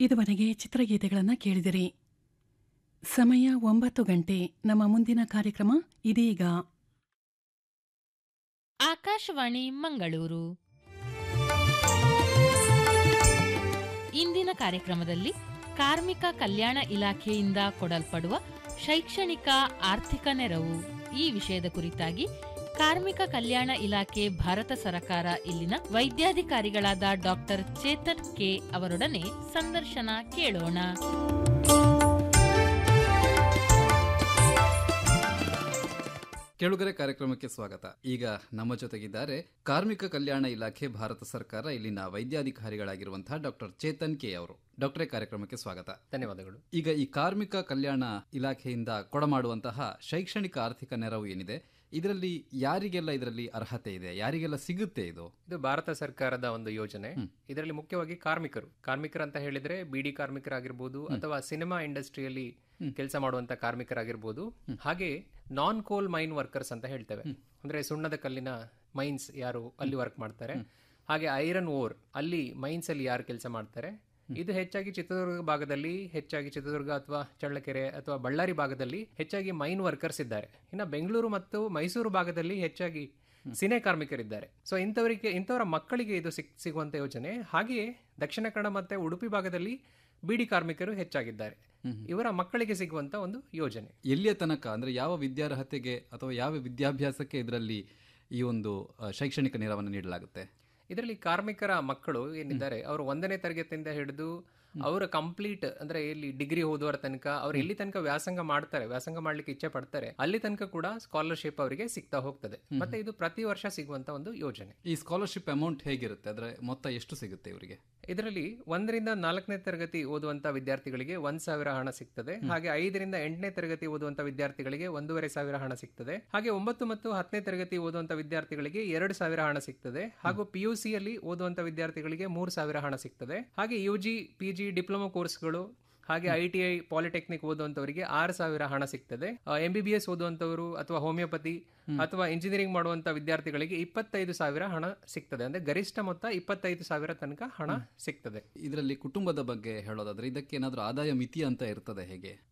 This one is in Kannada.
ಇದುವರೆಗೆ ಚಿತ್ರಗೀತೆಗಳನ್ನು ಕೇಳಿದಿರಿ ಸಮಯ ಒಂಬತ್ತು ಗಂಟೆ ನಮ್ಮ ಮುಂದಿನ ಕಾರ್ಯಕ್ರಮ ಇದೀಗ ಆಕಾಶವಾಣಿ ಮಂಗಳೂರು ಇಂದಿನ ಕಾರ್ಯಕ್ರಮದಲ್ಲಿ ಕಾರ್ಮಿಕ ಕಲ್ಯಾಣ ಇಲಾಖೆಯಿಂದ ಕೊಡಲ್ಪಡುವ ಶೈಕ್ಷಣಿಕ ಆರ್ಥಿಕ ನೆರವು ಈ ವಿಷಯದ ಕುರಿತಾಗಿ ಕಾರ್ಮಿಕ ಕಲ್ಯಾಣ ಇಲಾಖೆ ಭಾರತ ಸರಕಾರ ಇಲ್ಲಿನ ವೈದ್ಯಾಧಿಕಾರಿಗಳಾದ ಡಾಕ್ಟರ್ ಚೇತನ್ ಕೆ ಅವರೊಡನೆ ಸಂದರ್ಶನ ಕೇಳೋಣ ಕೆಳುಗರೆ ಕಾರ್ಯಕ್ರಮಕ್ಕೆ ಸ್ವಾಗತ ಈಗ ನಮ್ಮ ಜೊತೆಗಿದ್ದಾರೆ ಕಾರ್ಮಿಕ ಕಲ್ಯಾಣ ಇಲಾಖೆ ಭಾರತ ಸರ್ಕಾರ ಇಲ್ಲಿನ ವೈದ್ಯಾಧಿಕಾರಿಗಳಾಗಿರುವಂತಹ ಡಾಕ್ಟರ್ ಚೇತನ್ ಕೆ ಅವರು ಡಾಕ್ಟರೇ ಕಾರ್ಯಕ್ರಮಕ್ಕೆ ಸ್ವಾಗತ ಧನ್ಯವಾದಗಳು ಈಗ ಈ ಕಾರ್ಮಿಕ ಕಲ್ಯಾಣ ಇಲಾಖೆಯಿಂದ ಕೊಡಮಾಡುವಂತಹ ಶೈಕ್ಷಣಿಕ ಆರ್ಥಿಕ ನೆರವು ಏನಿದೆ ಇದರಲ್ಲಿ ಯಾರಿಗೆಲ್ಲ ಇದರಲ್ಲಿ ಅರ್ಹತೆ ಇದೆ ಯಾರಿಗೆಲ್ಲ ಸಿಗುತ್ತೆ ಇದು ಇದು ಭಾರತ ಸರ್ಕಾರದ ಒಂದು ಯೋಜನೆ ಇದರಲ್ಲಿ ಮುಖ್ಯವಾಗಿ ಕಾರ್ಮಿಕರು ಕಾರ್ಮಿಕರು ಅಂತ ಹೇಳಿದ್ರೆ ಬಿಡಿ ಕಾರ್ಮಿಕರಾಗಿರ್ಬೋದು ಅಥವಾ ಸಿನಿಮಾ ಇಂಡಸ್ಟ್ರಿಯಲ್ಲಿ ಕೆಲಸ ಮಾಡುವಂತ ಕಾರ್ಮಿಕರಾಗಿರ್ಬೋದು ಹಾಗೆ ನಾನ್ ಕೋಲ್ ಮೈನ್ ವರ್ಕರ್ಸ್ ಅಂತ ಹೇಳ್ತೇವೆ ಅಂದ್ರೆ ಸುಣ್ಣದ ಕಲ್ಲಿನ ಮೈನ್ಸ್ ಯಾರು ಅಲ್ಲಿ ವರ್ಕ್ ಮಾಡ್ತಾರೆ ಹಾಗೆ ಐರನ್ ಓರ್ ಅಲ್ಲಿ ಮೈನ್ಸ್ ಅಲ್ಲಿ ಯಾರು ಕೆಲಸ ಮಾಡ್ತಾರೆ ಇದು ಹೆಚ್ಚಾಗಿ ಚಿತ್ರದುರ್ಗ ಭಾಗದಲ್ಲಿ ಹೆಚ್ಚಾಗಿ ಚಿತ್ರದುರ್ಗ ಅಥವಾ ಚಳ್ಳಕೆರೆ ಅಥವಾ ಬಳ್ಳಾರಿ ಭಾಗದಲ್ಲಿ ಹೆಚ್ಚಾಗಿ ಮೈನ್ ವರ್ಕರ್ಸ್ ಇದ್ದಾರೆ ಇನ್ನು ಬೆಂಗಳೂರು ಮತ್ತು ಮೈಸೂರು ಭಾಗದಲ್ಲಿ ಹೆಚ್ಚಾಗಿ ಸಿನೆ ಕಾರ್ಮಿಕರಿದ್ದಾರೆ ಸೊ ಇಂಥವರಿಗೆ ಇಂಥವರ ಮಕ್ಕಳಿಗೆ ಇದು ಸಿಗ್ ಸಿಗುವಂತ ಯೋಜನೆ ಹಾಗೆಯೇ ದಕ್ಷಿಣ ಕನ್ನಡ ಮತ್ತೆ ಉಡುಪಿ ಭಾಗದಲ್ಲಿ ಬಿಡಿ ಕಾರ್ಮಿಕರು ಹೆಚ್ಚಾಗಿದ್ದಾರೆ ಇವರ ಮಕ್ಕಳಿಗೆ ಸಿಗುವಂತ ಒಂದು ಯೋಜನೆ ಎಲ್ಲಿಯ ತನಕ ಅಂದ್ರೆ ಯಾವ ವಿದ್ಯಾರ್ಹತೆಗೆ ಅಥವಾ ಯಾವ ವಿದ್ಯಾಭ್ಯಾಸಕ್ಕೆ ಇದರಲ್ಲಿ ಈ ಒಂದು ಅ, ಶೈಕ್ಷಣಿಕ ನೆರವನ್ನು ನೀಡಲಾಗುತ್ತೆ ಇದರಲ್ಲಿ ಕಾರ್ಮಿಕರ ಮಕ್ಕಳು ಏನಿದ್ದಾರೆ ಅವರು ಒಂದನೇ ತರಗತಿಯಿಂದ ಹಿಡಿದು ಅವರ ಕಂಪ್ಲೀಟ್ ಅಂದ್ರೆ ಇಲ್ಲಿ ಡಿಗ್ರಿ ಓದುವರ ತನಕ ಅವ್ರು ಎಲ್ಲಿ ತನಕ ವ್ಯಾಸಂಗ ಮಾಡ್ತಾರೆ ವ್ಯಾಸಂಗ ಮಾಡ್ಲಿಕ್ಕೆ ಇಚ್ಛೆ ಪಡ್ತಾರೆ ಅಲ್ಲಿ ತನಕ ಕೂಡ ಸ್ಕಾಲರ್ಶಿಪ್ ಅವರಿಗೆ ಸಿಗ್ತಾ ಹೋಗ್ತದೆ ಮತ್ತೆ ಇದು ಪ್ರತಿ ವರ್ಷ ಸಿಗುವಂತ ಒಂದು ಯೋಜನೆ ಈ ಸ್ಕಾಲರ್ಶಿಪ್ ಅಮೌಂಟ್ ಹೇಗಿರುತ್ತೆ ಅದರ ಮೊತ್ತ ಎಷ್ಟು ಸಿಗುತ್ತೆ ಇವರಿಗೆ ಇದರಲ್ಲಿ ಒಂದರಿಂದ ನಾಲ್ಕನೇ ತರಗತಿ ಓದುವಂತ ವಿದ್ಯಾರ್ಥಿಗಳಿಗೆ ಒಂದ್ ಸಾವಿರ ಹಣ ಸಿಗ್ತದೆ ಹಾಗೆ ಐದರಿಂದ ಎಂಟನೇ ತರಗತಿ ಓದುವಂತ ವಿದ್ಯಾರ್ಥಿಗಳಿಗೆ ಒಂದೂವರೆ ಸಾವಿರ ಹಣ ಸಿಗ್ತದೆ ಹಾಗೆ ಒಂಬತ್ತು ಮತ್ತು ಹತ್ತನೇ ತರಗತಿ ಓದುವಂತ ವಿದ್ಯಾರ್ಥಿಗಳಿಗೆ ಎರಡು ಸಾವಿರ ಹಣ ಸಿಗ್ತದೆ ಹಾಗೂ ಪಿ ಯು ಅಲ್ಲಿ ಓದುವಂತ ವಿದ್ಯಾರ್ಥಿಗಳಿಗೆ ಮೂರು ಸಾವಿರ ಹಣ ಸಿಗ್ತದೆ ಹಾಗೆ U G P G diploma ಕೋರ್ಸ್ಗಳು ಹಾಗೆ ಐ ಟಿ ಐ ಪಾಲಿಟೆಕ್ನಿಕ್ ಓದುವಂತವರಿಗೆ ಆರು ಸಾವಿರ ಹಣ ಸಿಗ್ತದೆ ಎಂ ಬಿ ಬಿ ಎಸ್ ಓದುವಂತವರು ಅಥವಾ ಹೋಮಿಯೋಪತಿ ಅಥವಾ ಇಂಜಿನಿಯರಿಂಗ್ ಮಾಡುವಂತ ವಿದ್ಯಾರ್ಥಿಗಳಿಗೆ ಇಪ್ಪತ್ತೈದು ಸಾವಿರ ಹಣ ಸಿಗ್ತದೆ ಅಂದ್ರೆ ಗರಿಷ್ಠ ಮೊತ್ತ ಇಪ್ಪತ್ತೈದು ಸಾವಿರ ತನಕ ಹಣ ಸಿಗ್ತದೆ ಇದರಲ್ಲಿ ಕುಟುಂಬದ ಬಗ್ಗೆ ಹೇಳೋದಾದ್ರೆ ಇದಕ್ಕೆ ಏನಾದರೂ ಆದಾಯ ಮಿತಿ ಅಂತ ಇರ್ತದೆ ಹೇಗೆ